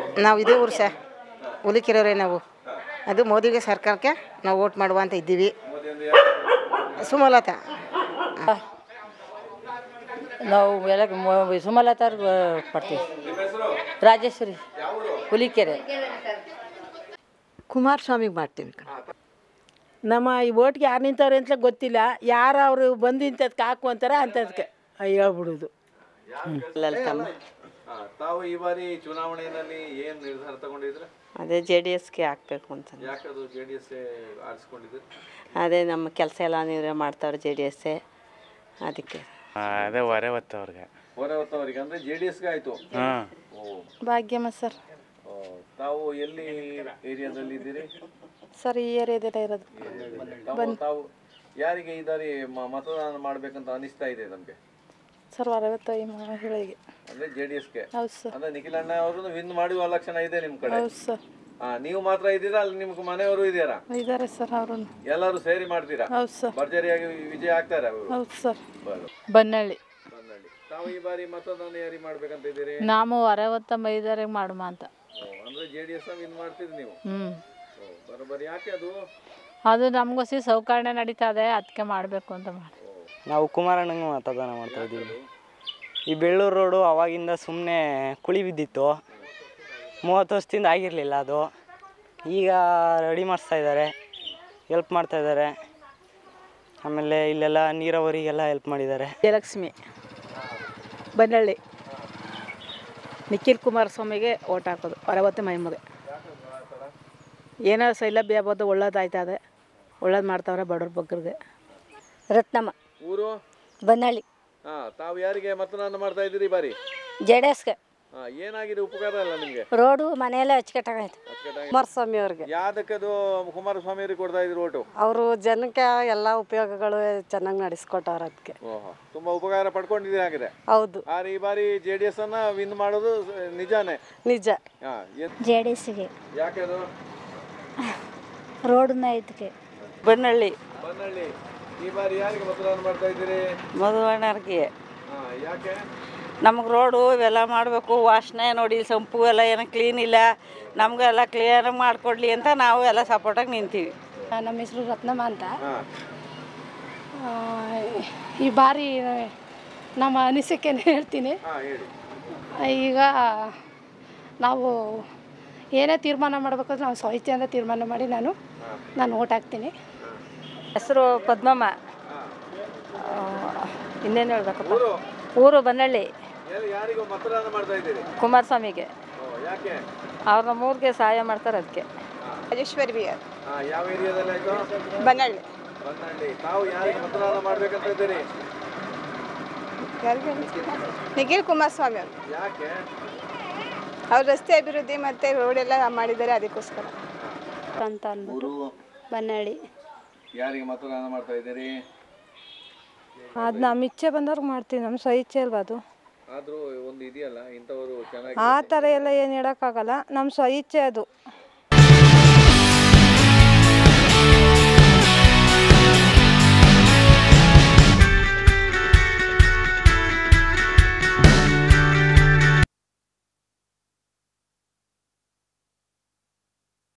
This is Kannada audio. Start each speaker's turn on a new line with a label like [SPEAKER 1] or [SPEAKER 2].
[SPEAKER 1] ನಾವು ಇದೇ ಊರು ಸರ್ ಹುಲಿಕೆರೆಯವರೇ ನಾವು ಅದು ಮೋದಿಗೆ ಸರ್ಕಾರಕ್ಕೆ ನಾವು ವೋಟ್ ಮಾಡುವ ಅಂತ ಇದ್ದೀವಿ ಸುಮಲತಾ
[SPEAKER 2] ನಾವು ಎಲ್ಲ ಮ- ಸುಮಲತಾರ್ ಪಡ್ತೀವಿ ರಾಜೇಶ್ವರಿ ಹುಲಿಕೆರೆ
[SPEAKER 3] ಕುಮಾರಸ್ವಾಮಿಗೆ ಮಾಡ್ತೀನಿ
[SPEAKER 4] ನಮ್ಮ ಈ ಓಟ್ಗೆ ಯಾರು ನಿಂತವ್ರೆ ಅಂತಲೇ ಗೊತ್ತಿಲ್ಲ ಯಾರು ಅವರು ಬಂದು ಇಂಥದ್ಕೆ ಹಾಕು ಅಂತಾರೆ ಅಂಥದ್ಕೆ ಹೇಳ್ಬಿಡೋದು
[SPEAKER 5] ತಾವು ಈ ಬಾರಿ ಚುನಾವಣೆಯಲ್ಲಿ ಏನ್ ನಿರ್ಧಾರ ತಗೊಂಡಿದ್ರೆ
[SPEAKER 3] ಅದೇ ಜೆ ಡಿ ಎಸ್ಗೆ ಹಾಕಬೇಕು ಅಂತ
[SPEAKER 5] ಯಾಕದು ಜೆ ಡಿ ಎಸ್ ಆರಿಸ್ಕೊಂಡಿದ್ರು
[SPEAKER 3] ಅದೇ ನಮ್ಮ ಕೆಲಸ ಎಲ್ಲ ನೀವೇ ಮಾಡ್ತಾವ್ರೆ ಜೆ ಡಿ ಎಸ್ಸೇ ಅದಕ್ಕೆ
[SPEAKER 6] ಅದೇ ಹೊರೆ ಹೊತ್ತು ಅವ್ರಿಗೆ
[SPEAKER 5] ಹೊರ ಹೊತ್ತವರಿಗೆ ಅಂದ್ರೆ ಜೆ ಡಿ ಎಸ್ಗೆ ಆಯ್ತು
[SPEAKER 6] ಹಾಂ
[SPEAKER 5] ಓ
[SPEAKER 7] ಭಾಗ್ಯಮ್ಮ ಸರ್
[SPEAKER 5] ಓ, ತಾವು ಎಲ್ಲಿ ಏರಿಯಾದಲ್ಲಿ ಇದ್ದೀರಿ
[SPEAKER 7] ಸರ್ ಈ ಏರಿಯಾದಲ್ಲೇ ಇರೋದು
[SPEAKER 5] ತಾವು ತಾವು ಯಾರಿಗೆ ಈ ಬಾರಿ ಮ- ಮತದಾನ ಮಾಡ್ಬೇಕಂತ ಅನಿಸ್ತಾ ಇದೆ ನಮ್ಗೆ
[SPEAKER 7] ಸರ್ ಅರವತ್ತೈ ಮಹಿಳೆಗೆ
[SPEAKER 5] ಅಂದ್ರೆ ಜೆ ಡಿ ಎಸ್ಗೆ
[SPEAKER 7] ಹೌದು ಸರ್
[SPEAKER 5] ಅಂದ್ರೆ ನಿಖಿಲಣ್ಣ ಅವರು ವಿನ್ ಮಾಡುವ ಲಕ್ಷಣ ಇದೆ ನಿಮ್ ಕಡೆ
[SPEAKER 7] ಹೌದು ಸರ್
[SPEAKER 5] ಹಾ ನೀವು ಮಾತ್ರ ಇದ್ದೀರಾ ಅಲ್ಲಿ ನಿಮ್ಗೆ ಮನೆಯವರು ಇದ್ದೀರಾ
[SPEAKER 7] ಇದ್ದಾರೆ ಸರ್ ಅವರು
[SPEAKER 5] ಎಲ್ಲರೂ ಸೇರಿ ಮಾಡ್ತೀರಾ
[SPEAKER 7] ಹೌದು ಸರ್
[SPEAKER 5] ಭರ್ಜರಿಯಾಗಿ ವಿಜಯ ಆಗ್ತಾರೆ ಅವರು
[SPEAKER 7] ಹೌದು ಸರ್
[SPEAKER 5] ಬರು.
[SPEAKER 2] ಬನ್ನಳ್ಳಿ
[SPEAKER 5] ಬಂದಲ್ಲಿ ತಾವು ಈ ಬಾರಿ ಮತದಾನ ಯಾರಿಗೆ ಮಾಡ್ಬೇಕಂತ ಇದ್ದೀರಿ
[SPEAKER 2] ನಾವು ಅರವತ್ತ ಮೈದಾರಿಗೆ ಮಾಡುಮ ಅಂತ
[SPEAKER 5] ಓ, ಅಂದ್ರೆ ಜೆ ಡಿ ಎಸ್ ವಿನ್ ಮಾಡ್ತೀರಿ ನೀವು
[SPEAKER 2] ಹ್ಞೂ
[SPEAKER 5] ಓ, ಬರೋಬ್ಬರಿ ಯಾಕೆ ಅದು
[SPEAKER 2] ಅದು ನಮಗೋಸಿ ಸೌಕರ್ಯ ನಡೀತಾ ಇದೆ ಅದಕ್ಕೆ ಮಾಡಬೇಕು ಅಂತ ಮಾಡಿ
[SPEAKER 8] ನಾವು ಕುಮಾರಣ್ಣಂಗೆ ಮತದಾನ ಮಾಡ್ತಾ ಇದ್ದೀವಿ ಈ ಬೆಳ್ಳೂರು ರೋಡು ಅವಾಗಿಂದ ಸುಮ್ಮನೆ ಕುಳಿ ಬಿದ್ದಿತ್ತು ಮೂವತ್ತು ವರ್ಷದಿಂದ ಆಗಿರಲಿಲ್ಲ ಅದು ಈಗ ರೆಡಿ ಮಾಡಿಸ್ತಾ ಇದ್ದಾರೆ ಹೆಲ್ಪ್ ಮಾಡ್ತಾ ಇದ್ದಾರೆ ಆಮೇಲೆ ಇಲ್ಲೆಲ್ಲ ನೀರಾವರಿಗೆಲ್ಲ ಹೆಲ್ಪ್ ಮಾಡಿದ್ದಾರೆ
[SPEAKER 4] ಜಯಲಕ್ಷ್ಮಿ ಬನ್ನಳ್ಳಿ ನಿಖಿಲ್ ಕುಮಾರಸ್ವಾಮಿಗೆ ಓಟ್ ಹಾಕೋದು ಅರವತ್ತು ಮೈಮಗೆ ಏನೋ ಸೌಲಭ್ಯ ಆಗ್ಬೋದು ಒಳ್ಳೇದಾಯ್ತದೆ ಒಳ್ಳೇದು ಮಾಡ್ತಾವ್ರೆ ಬಡವ್ರ ಬಗ್ಗರಿಗೆ
[SPEAKER 9] ರತ್ನಮ್ಮ
[SPEAKER 5] ಊರು
[SPEAKER 9] ಬನ್ನಳ್ಳಿ
[SPEAKER 5] ಹಾ ತಾವು ಯಾರಿಗೆ ಮತದಾನ ಮಾಡ್ತಾ ಇದ್ದೀರಿ ಈ ಬಾರಿ
[SPEAKER 9] ಜೆ ಡಿ ಎಸ್ಗೆ
[SPEAKER 5] ಹಾ ಏನಾಗಿದೆ ಉಪಕಾರ ಅಲ್ಲ ನಿಮ್ಗೆ
[SPEAKER 9] ರೋಡು ಮನೆಯೆಲ್ಲ ಅಚ್ಚುಕಟ್ಟಾಗೈತೆ
[SPEAKER 3] ಕುಮಾರಸ್ವಾಮಿ ಅವ್ರಿಗೆ
[SPEAKER 5] ಯಾವ್ದಕ್ಕದು ಕುಮಾರಸ್ವಾಮಿ ಅವರಿಗೆ ಕೊಡ್ತಾ ಇದ್ರು ಓಟು
[SPEAKER 3] ಅವರು ಜನಕ್ಕೆ ಎಲ್ಲ ಉಪಯೋಗಗಳು ಚೆನ್ನಾಗಿ ನಡೆಸ್ಕೊಟ್ಟವ್ರೆ ಅದಕ್ಕೆ
[SPEAKER 5] ಓಹೋ ತುಂಬಾ ಉಪಕಾರ ಪಡ್ಕೊಂಡಿದ್ದೀರಿ ಹಾಗಿದೆ
[SPEAKER 3] ಹೌದು
[SPEAKER 5] ಆದ್ರೆ ಈ ಬಾರಿ ಜೆ ಡಿ ಎಸ್ ಅನ್ನ ವಿನ್ ಮಾಡೋದು ಸ- ನಿಜಾನೇ
[SPEAKER 3] ನಿಜ
[SPEAKER 5] ಹಾ ಏನ್
[SPEAKER 9] ಜೆ ಡಿ ಎಸ್ಗೆ
[SPEAKER 5] ಯಾಕೆ ಅದು
[SPEAKER 9] ರೋಡನ್ನ ಐತಕ್ಕೆ
[SPEAKER 3] ಬನ್ನಳ್ಳಿ
[SPEAKER 5] ಬನ್ನಳ್ಳಿ ಈ ಬಾರಿ ಯಾರಿಗೆ ಮತದಾನ ಮಾಡ್ತಾ ಇದ್ದೀರಿ
[SPEAKER 3] ಮಧುವಣ್ಣರಿಗೆ
[SPEAKER 5] ಹಾ ಯಾಕೆ
[SPEAKER 3] ನಮಗೆ ರೋಡು ಇವೆಲ್ಲ ಮಾಡಬೇಕು ವಾಸನೆ ನೋಡಿ ಸಂಪು ಎಲ್ಲ ಏನೋ ಕ್ಲೀನ್ ಇಲ್ಲ ನಮಗೆಲ್ಲ ಕ್ಲಿಯರ್ ಮಾಡಿಕೊಡ್ಲಿ ಅಂತ ನಾವು ಎಲ್ಲ ಸಪೋರ್ಟಾಗಿ ನಿಂತೀವಿ
[SPEAKER 7] ನಮ್ಮ ಹೆಸರು ರತ್ನಮ್ಮ ಅಂತ
[SPEAKER 5] ಹಾ
[SPEAKER 7] ಆ, ಈ ಬಾರಿ ನಮ್ಮ ಅನಿಸಿಕೆನ ಹೇಳ್ತೀನಿ
[SPEAKER 5] ಹಾ ಹೇಳಿ
[SPEAKER 7] ಈಗ ನಾವು ಏನೇ ತೀರ್ಮಾನ ಮಾಡಬೇಕಾದ್ರೆ ನಾವು ಸ್ವಇಚ್ಛೆಯಿಂದ ತೀರ್ಮಾನ ಮಾಡಿ ನಾನು ನಾನು ಓಟ್ ಹಾಕ್ತೀನಿ
[SPEAKER 2] ಹೆಸರು ಪದ್ಮಮ್ಮ ಇನ್ನೇನು ಹೇಳ್ಬೇಕಪ್ಪ
[SPEAKER 5] ಊರು
[SPEAKER 2] ಊರು ಬನ್ನಳ್ಳಿ
[SPEAKER 5] ಎಲ್ಲಿ ಯಾರಿಗೂ ಮತದಾನ ಮಾಡ್ತಾ ಇದ್ದೀರಿ
[SPEAKER 2] ಕುಮಾರಸ್ವಾಮಿಗೆ
[SPEAKER 5] ಓ ಯಾಕೆ
[SPEAKER 2] ಅವ್ರ ನಮ್ಮೂರಿಗೆ ಸಹಾಯ ಮಾಡ್ತಾರೆ ಅದಕ್ಕೆ
[SPEAKER 1] ರಾಜೇಶ್ವರಿ ಬಿ ಆರ್
[SPEAKER 5] ಹಾ ಯಾವ ಏರಿಯಾದಲ್ಲಿ ಆಯ್ತು
[SPEAKER 1] ಬನ್ನಳ್ಳಿ
[SPEAKER 5] ಬನ್ನಳ್ಳಿ ತಾವು ಯಾರಿಗೆ ಮತದಾನ ಮಾಡ್ಬೇಕಂತ ಇದ್ದೀರಿ
[SPEAKER 1] ಯಾರಿಗೆ ನಿಖಿಲ್ ಕುಮಾರಸ್ವಾಮಿ ಅವರು
[SPEAKER 5] ಯಾಕೆ
[SPEAKER 1] ಅವ್ರು ರಸ್ತೆ ಅಭಿವೃದ್ಧಿ ಮತ್ತು ರೋಡೆಲ್ಲ ಮಾಡಿದ್ದಾರೆ ಅದಕ್ಕೋಸ್ಕರ
[SPEAKER 9] ಅಂತ ಅಂದ್ಬಿಟ್ಟು ಬನ್ನಳ್ಳಿ
[SPEAKER 5] ಯಾರಿಗೆ ಮತದಾನ ಮಾಡ್ತಾ ಇದ್ದೀರಿ
[SPEAKER 7] ಅದು ನಮ್ಮ ಇಚ್ಛೆ ಬಂದವ್ರಿಗೆ ಮಾಡ್ತೀವಿ ನಮ್ಮ ಸ್ವಇಚ್ಛೆ ಅಲ್ವಾ ಅದು
[SPEAKER 5] ಆದ್ರೂ ಒಂದು ಇದೆಯಲ್ಲ ಇಂಥವರು ಚೆನ್ನಾಗಿ
[SPEAKER 7] ಆ ಥರ ಎಲ್ಲ ಏನು ಹೇಳೋಕ್ಕಾಗಲ್ಲ ನಮ್ಮ ಸ್ವಇಚ್ಛೆ ಅದು